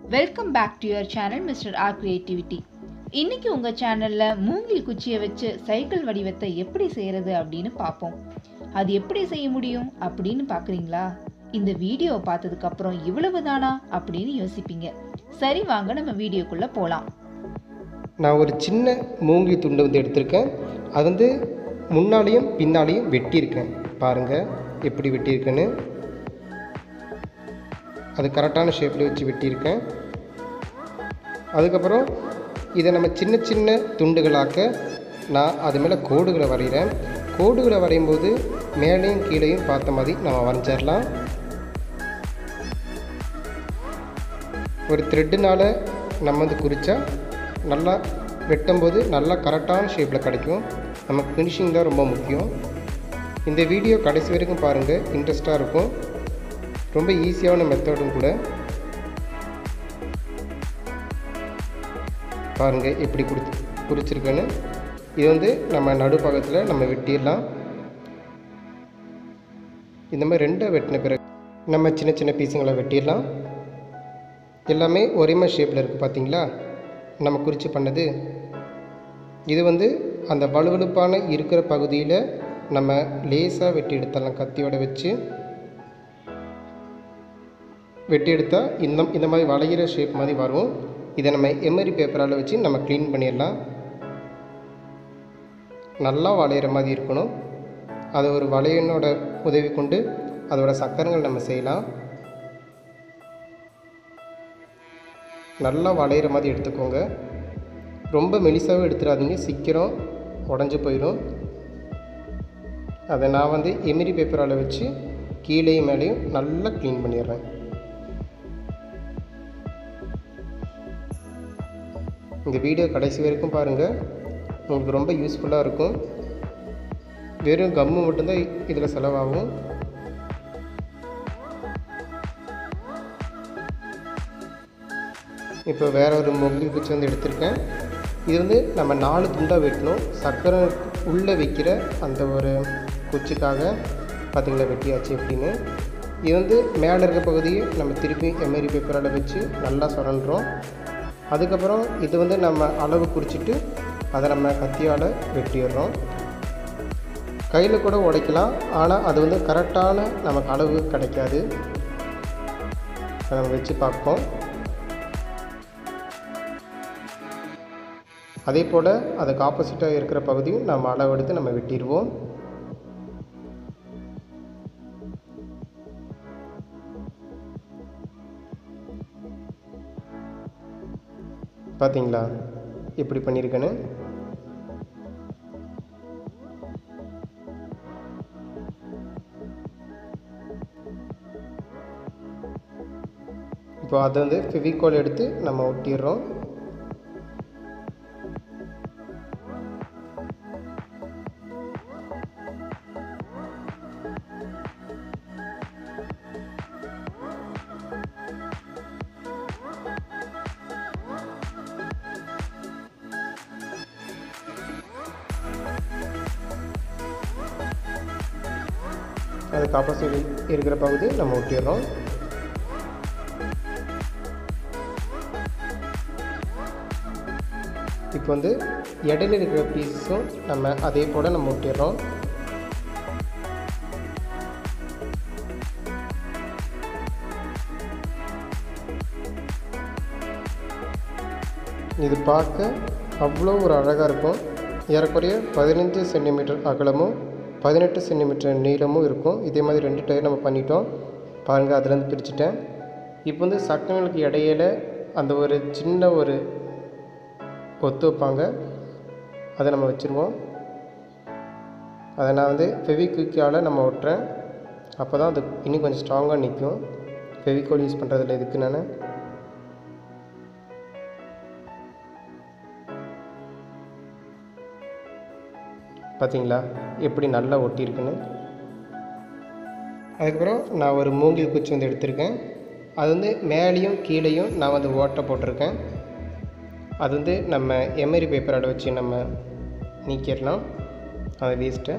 welcome back to your channel mister R creativity இன்னைக்கு உங்கள் சேனலில் மூங்கில் குச்சியை வச்சு சைக்கிள் வடிவத்தை எப்படி செய்கிறது அப்படின்னு பார்ப்போம் அது எப்படி செய்ய முடியும் அப்படின்னு பார்க்குறீங்களா இந்த வீடியோவை பார்த்ததுக்கப்புறம் இவ்வளவு தானா அப்படின்னு யோசிப்பீங்க சரி வாங்க நம்ம வீடியோக்குள்ளே போகலாம் நான் ஒரு சின்ன மூங்கிலி துண்டை வந்து எடுத்திருக்கேன் அது வந்து முன்னாலேயும் பின்னாலேயும் வெட்டியிருக்கேன் பாருங்கள் எப்படி வெட்டியிருக்கேன்னு அது கரெக்டான ஷேப்பில் வச்சு வெட்டியிருக்கேன் அதுக்கப்புறம் இதை நம்ம சின்ன சின்ன துண்டுகளாக்க நான் அது மேலே கோடுகளை வரைகிறேன் கோடுகளை வரையும் போது மேலேயும் கீழேயும் பார்த்த மாதிரி நம்ம வரைஞ்சிடலாம் ஒரு த்ரெட்டுனால் நம்ம வந்து குறித்தா நல்லா வெட்டும்போது நல்லா கரெக்டான ஷேப்பில் கிடைக்கும் நமக்கு ஃபினிஷிங் தான் ரொம்ப முக்கியம் இந்த வீடியோ கடைசி வரைக்கும் பாருங்கள் இன்ட்ரெஸ்ட்டாக இருக்கும் ரொம்ப ஈஸியான மெத்தடும் கூட பாருங்கள் எப்படி குறி குறிச்சிருக்கேன்னு இது வந்து நம்ம நடுப்பக்கத்தில் நம்ம வெட்டிடலாம் இந்த மாதிரி ரெண்டாக வெட்டின பிறகு நம்ம சின்ன சின்ன பீஸுங்களை வெட்டிடலாம் எல்லாமே ஒரே மாதிரி ஷேப்பில் இருக்குது பார்த்தீங்களா நம்ம குறித்து பண்ணது இது வந்து அந்த வலுவழுப்பான இருக்கிற பகுதியில் நம்ம லேசாக வெட்டி எடுத்துடலாம் கத்தியோட வச்சு வெட்டி எடுத்தால் இந்த இந்த மாதிரி வளைகிற ஷேப் மாதிரி வரும் இதை நம்ம எமரி பேப்பரால் வச்சு நம்ம க்ளீன் பண்ணிடலாம் நல்லா வளையிற மாதிரி இருக்கணும் அதை ஒரு வளையனோட உதவி கொண்டு அதோட சக்கரங்கள் நம்ம செய்யலாம் நல்லா வளையிற மாதிரி எடுத்துக்கோங்க ரொம்ப மெலிசாகவும் எடுத்துடாதீங்க சீக்கிரம் உடஞ்சி போயிடும் அதை நான் வந்து எமிரி பேப்பரால் வச்சு கீழேயும் மேலேயும் நல்லா க்ளீன் பண்ணிடுறேன் இந்த வீடியோ கடைசி வரைக்கும் பாருங்கள் உங்களுக்கு ரொம்ப யூஸ்ஃபுல்லாக இருக்கும் வெறும் கம்மு மட்டும்தான் இதில் செலவாகும் இப்போ வேற ஒரு மொகில் குச்சி வந்து எடுத்திருக்கேன் இது வந்து நம்ம நாலு துண்டாக வெட்டணும் சக்கரை உள்ளே வைக்கிற அந்த ஒரு குச்சிக்காக பார்த்திங்களா வெட்டியாச்சு எப்படின்னு இது வந்து மேலே இருக்க பகுதியை நம்ம திருப்பி எம்எரி பேப்பரால் வச்சு நல்லா சுரண்டுறோம் அதுக்கப்புறம் இது வந்து நம்ம அளவு குறிச்சிட்டு அதை நம்ம கத்தியால் வெட்டிடுறோம் கையில் கூட உடைக்கலாம் ஆனால் அது வந்து கரெக்டான நமக்கு அளவு கிடைக்காது அதை நம்ம வச்சு பார்ப்போம் அதே போல் அதுக்கு ஆப்போசிட்டாக இருக்கிற பகுதியும் நம்ம அளவெடுத்து நம்ம வெட்டிடுவோம் பார்த்தீங்களா எப்படி பண்ணியிருக்கேன்னு இப்போ அதை வந்து ஃபெவிகால் எடுத்து நம்ம ஒட்டிடுறோம் அதுக்கு ஆப்போசிட் இருக்கிற பகுதி நம்ம ஒட்டிடுறோம் இப்போ வந்து இடையில இருக்கிற பீஸும் நம்ம அதே போல் நம்ம ஒட்டிடுறோம் இது பார்க்க அவ்வளோ ஒரு அழகாக இருக்கும் ஏறக்குறைய பதினஞ்சு சென்டிமீட்டர் அகலமும் பதினெட்டு சென்டிமீட்டர் நீளமும் இருக்கும் இதே மாதிரி ரெண்டு டயர் நம்ம பண்ணிட்டோம் பாருங்கள் அதுலேருந்து பிரிச்சுட்டேன் இப்போ வந்து சக்கரங்களுக்கு இடையில அந்த ஒரு சின்ன ஒரு ஒத்து வைப்பாங்க அதை நம்ம வச்சுருவோம் அதை நான் வந்து ஃபெவிக்விக்கால் நம்ம ஒட்டுறேன் அப்போ தான் அது இன்னும் கொஞ்சம் ஸ்ட்ராங்காக நிற்கும் ஃபெவிகால் யூஸ் பண்ணுறதில்ல இதுக்கு நான் பார்த்தீங்களா எப்படி நல்லா ஒட்டியிருக்குன்னு அதுக்கப்புறம் நான் ஒரு மூங்கில் குச்சி வந்து எடுத்திருக்கேன் அது வந்து மேலேயும் கீழேயும் நான் வந்து ஓட்டை போட்டிருக்கேன் அது வந்து நம்ம எமரி பேப்பரோட வச்சு நம்ம நீக்கிடலாம் அதை வேஸ்ட்டை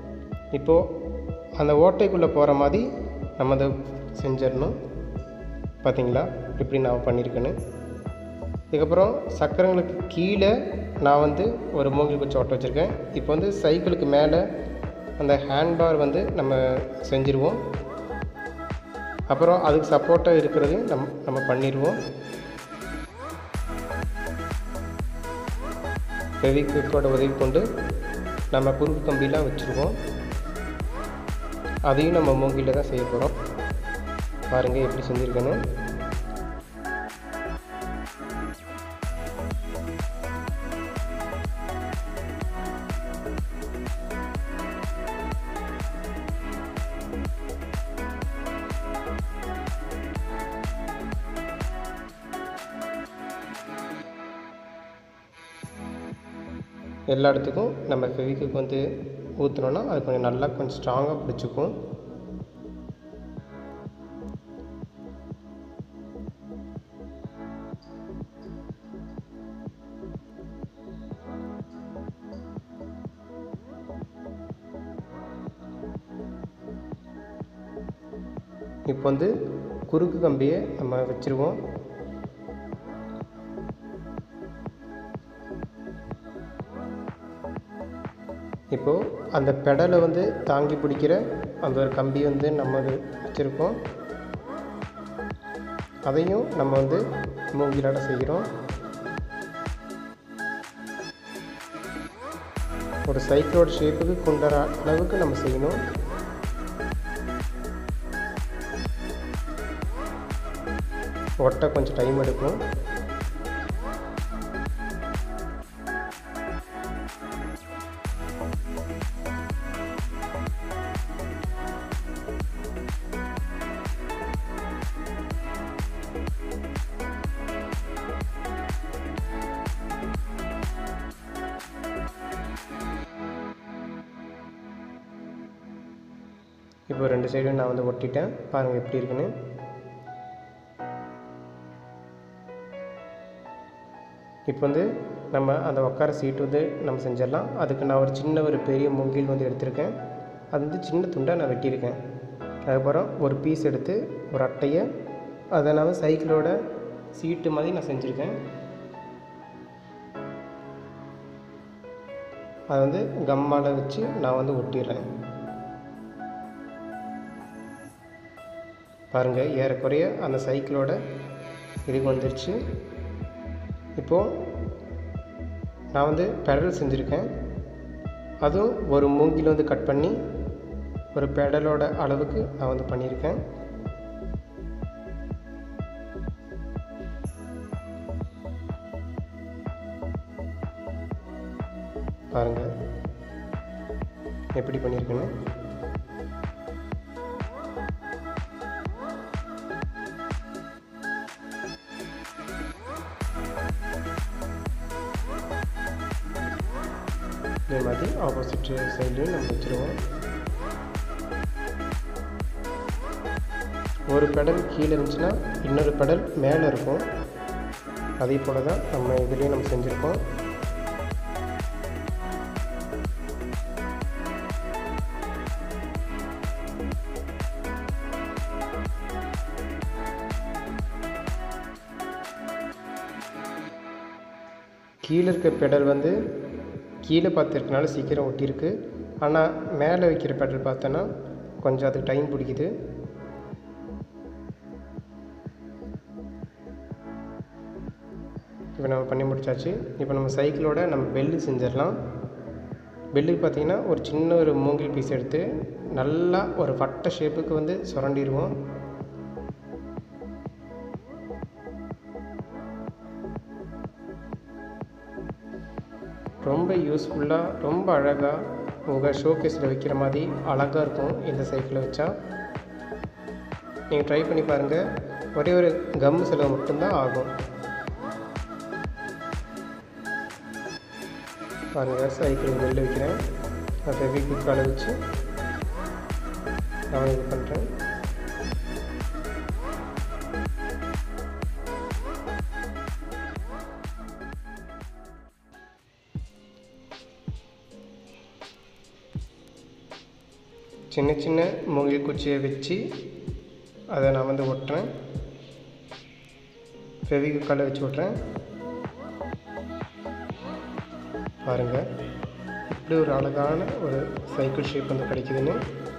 இப்போது அந்த ஓட்டைக்குள்ளே போகிற மாதிரி நம்ம அதை செஞ்சிடணும் பார்த்தீங்களா எப்படி நான் பண்ணியிருக்கேன்னு இதுக்கப்புறம் சக்கரங்களுக்கு கீழே நான் வந்து ஒரு மூங்கில் குச்சி ஒட்ட வச்சுருக்கேன் இப்போ வந்து சைக்கிளுக்கு மேலே அந்த ஹேண்ட்பார் வந்து நம்ம செஞ்சுருவோம் அப்புறம் அதுக்கு சப்போர்ட்டாக இருக்கிறதையும் நம் நம்ம பண்ணிடுவோம் ஃபெவிக்விக்கோட உதவி கொண்டு நம்ம குறுக்கு கம்பிலாம் வச்சுருவோம் அதையும் நம்ம மூங்கில தான் செய்ய போகிறோம் பாருங்கள் எப்படி செஞ்சுருக்கேன்னு எல்லா இடத்துக்கும் நம்ம ஃபெவிக்விக் வந்து ஊற்றுனோன்னா அது கொஞ்சம் நல்லா கொஞ்சம் ஸ்ட்ராங்காக பிடிச்சிக்கும் இப்போ வந்து குறுக்கு கம்பியை நம்ம வச்சுருவோம் இப்போது அந்த பெடலை வந்து தாங்கி பிடிக்கிற அந்த ஒரு கம்பி வந்து நம்ம வச்சுருக்கோம் அதையும் நம்ம வந்து மூங்கிலாட செய்கிறோம் ஒரு சைக்கிளோட ஷேப்புக்கு கொண்டுற அளவுக்கு நம்ம செய்யணும் ஒட்ட கொஞ்சம் டைம் எடுக்கும் இப்போ ரெண்டு சைடும் நான் வந்து ஒட்டிட்டேன் பாருங்கள் எப்படி இருக்குன்னு இப்போ வந்து நம்ம அந்த உட்கார சீட்டு வந்து நம்ம செஞ்சிடலாம் அதுக்கு நான் ஒரு சின்ன ஒரு பெரிய மூங்கில் வந்து எடுத்திருக்கேன் அது வந்து சின்ன துண்டாக நான் வெட்டியிருக்கேன் அதுக்கப்புறம் ஒரு பீஸ் எடுத்து ஒரு அட்டையை அதை நான் சைக்கிளோட சீட்டு மாதிரி நான் செஞ்சுருக்கேன் அதை வந்து கம்மால் வச்சு நான் வந்து ஒட்டிடுறேன் பாருங்கள் ஏறக்குறைய அந்த சைக்கிளோட இதுக்கு வந்துருச்சு இப்போது நான் வந்து பெடல் செஞ்சுருக்கேன் அதுவும் ஒரு மூங்கில் வந்து கட் பண்ணி ஒரு பெடலோட அளவுக்கு நான் வந்து பண்ணியிருக்கேன் பாருங்கள் எப்படி பண்ணியிருக்கேன்னு இதே மாதிரி ஆப்போசிட் சைட்லையும் நம்ம வச்சுருவோம் ஒரு பெடல் கீழே இருந்துச்சுன்னா இன்னொரு பெடல் மேலே இருக்கும் அதே போல் தான் நம்ம இதுலேயும் நம்ம செஞ்சுருக்கோம் கீழே இருக்க பெடல் வந்து கீழே பார்த்துருக்கனால சீக்கிரம் ஒட்டியிருக்கு ஆனால் மேலே வைக்கிற பெடல் பார்த்தோன்னா கொஞ்சம் அதுக்கு டைம் பிடிக்குது இப்போ நம்ம பண்ணி முடிச்சாச்சு இப்போ நம்ம சைக்கிளோட நம்ம பெல்லு செஞ்சிடலாம் பெல்லுக்கு பார்த்தீங்கன்னா ஒரு சின்ன ஒரு மூங்கில் பீஸ் எடுத்து நல்லா ஒரு வட்ட ஷேப்புக்கு வந்து சுரண்டிடுவோம் ரொம்ப யூஸ்ஃபுல்லாக ரொம்ப அழகாக உங்கள் ஷோகேஸில் வைக்கிற மாதிரி அழகாக இருக்கும் இந்த சைக்கிளை வச்சா நீங்கள் ட்ரை பண்ணி பாருங்கள் ஒரே ஒரு கம் செலவு மட்டும்தான் ஆகும் பாருங்கள் சைக்கிள் வெளில வைக்கிறேன் நான் ஃபெவிக்விக் அளவு வச்சு நான் இது பண்ணுறேன் சின்ன சின்ன மூங்கில் குச்சியை வச்சு அதை நான் வந்து ஒட்டுறேன் ஃபெவிகாலை வச்சு விட்றேன் பாருங்கள் இப்படி ஒரு அழகான ஒரு சைக்கிள் ஷேப் வந்து கிடைக்குதுன்னு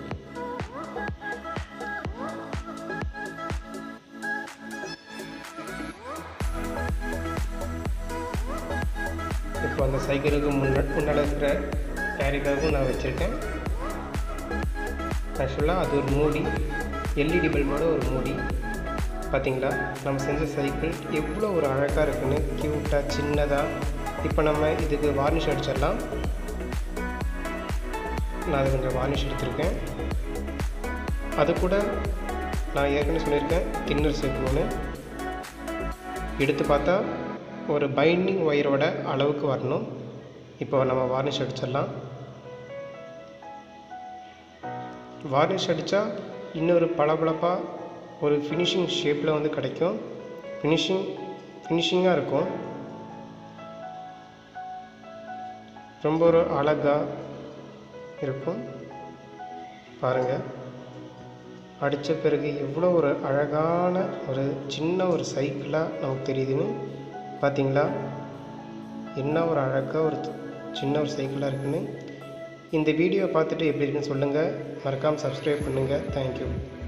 இப்போ அந்த சைக்கிளுக்கு முன்ன முன்னால் இருக்கிற கேரிக்காகவும் நான் வச்சுருக்கேன் ஆக்சுவலாக அது ஒரு மூடி எல்இடி பல்போட ஒரு மூடி பார்த்தீங்களா நம்ம செஞ்ச சைக்கிள் எவ்வளோ ஒரு அழகாக இருக்குன்னு க்யூட்டாக சின்னதாக இப்போ நம்ம இதுக்கு வார்னிஷ் அடிச்சிடலாம் நான் அது கொஞ்சம் வார்னிஷ் எடுத்திருக்கேன் அது கூட நான் ஏற்கனவே சொல்லியிருக்கேன் தின்னர் சேர்க்கணுன்னு எடுத்து பார்த்தா ஒரு பைண்டிங் ஒயரோட அளவுக்கு வரணும் இப்போ நம்ம வார்னிஷ் அடிச்சிடலாம் வார்னிஷ் அடித்தா இன்னொரு பளபளப்பாக ஒரு ஃபினிஷிங் ஷேப்பில் வந்து கிடைக்கும் ஃபினிஷிங் ஃபினிஷிங்காக இருக்கும் ரொம்ப ஒரு அழகாக இருக்கும் பாருங்கள் அடித்த பிறகு எவ்வளோ ஒரு அழகான ஒரு சின்ன ஒரு சைக்கிளாக நமக்கு தெரியுதுன்னு பார்த்தீங்களா என்ன ஒரு அழகாக ஒரு சின்ன ஒரு சைக்கிளாக இருக்குன்னு இந்த வீடியோ பார்த்துட்டு எப்படி இருக்குன்னு சொல்லுங்கள் மறக்காமல் சப்ஸ்கிரைப் பண்ணுங்கள் தேங்க்யூ